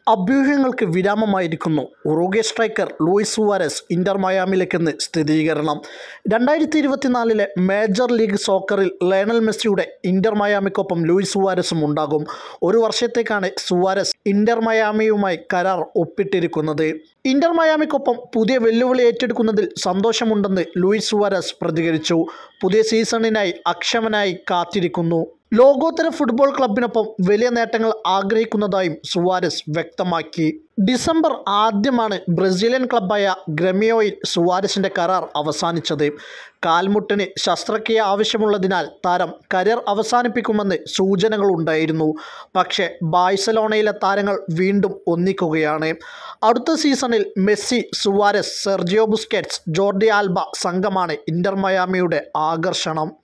അഭ്യൂഹങ്ങൾക്ക് വിരാമമായിരിക്കുന്നു Uruguay striker Luis Suarez Inter മയാമിലേക്കെന്ന് സ്ഥിരീകരണം രണ്ടായിരത്തി ഇരുപത്തിനാലിലെ മേജർ ലീഗ് സോക്കറിൽ ലയണൽ മെസ്സിയുടെ ഇന്റർ മയാമിക്കൊപ്പം ലൂയിസ് സുവാരസും ഉണ്ടാകും ഒരു വർഷത്തേക്കാണ് സുവാരസ് ഇന്റർ മയാമിയുമായി കരാർ ഒപ്പിട്ടിരിക്കുന്നത് ഇന്റർ മയാമിക്കൊപ്പം പുതിയ വെല്ലുവിളി ഏറ്റെടുക്കുന്നതിൽ സന്തോഷമുണ്ടെന്ന് ലൂയിസ് സുവാരസ് പ്രതികരിച്ചു പുതിയ സീസണിനായി അക്ഷമനായി കാത്തിരിക്കുന്നു ലോകോത്തര ഫുട്ബോൾ ക്ലബിനൊപ്പം വലിയ നേട്ടങ്ങൾ ആഗ്രഹിക്കുന്നതായും സുവാരസ് വ്യക്തമാക്കി ഡിസംബർ ആദ്യമാണ് ബ്രസീലിയൻ ക്ലബ്ബായ ഗ്രമിയോയിൽ സുവാരസിൻ്റെ കരാർ അവസാനിച്ചത് കാൽമുട്ടിന് ശസ്ത്രക്രിയ ആവശ്യമുള്ളതിനാൽ താരം കരിയർ അവസാനിപ്പിക്കുമെന്ന് സൂചനകളുണ്ടായിരുന്നു പക്ഷേ ബാഴ്സലോണയിലെ താരങ്ങൾ വീണ്ടും ഒന്നിക്കുകയാണ് അടുത്ത സീസണിൽ Messi Suarez Sergio Busquets Jordi Alba സംഘമാണ് ഇന്റർ മയാമിയുടെ ആകർഷണം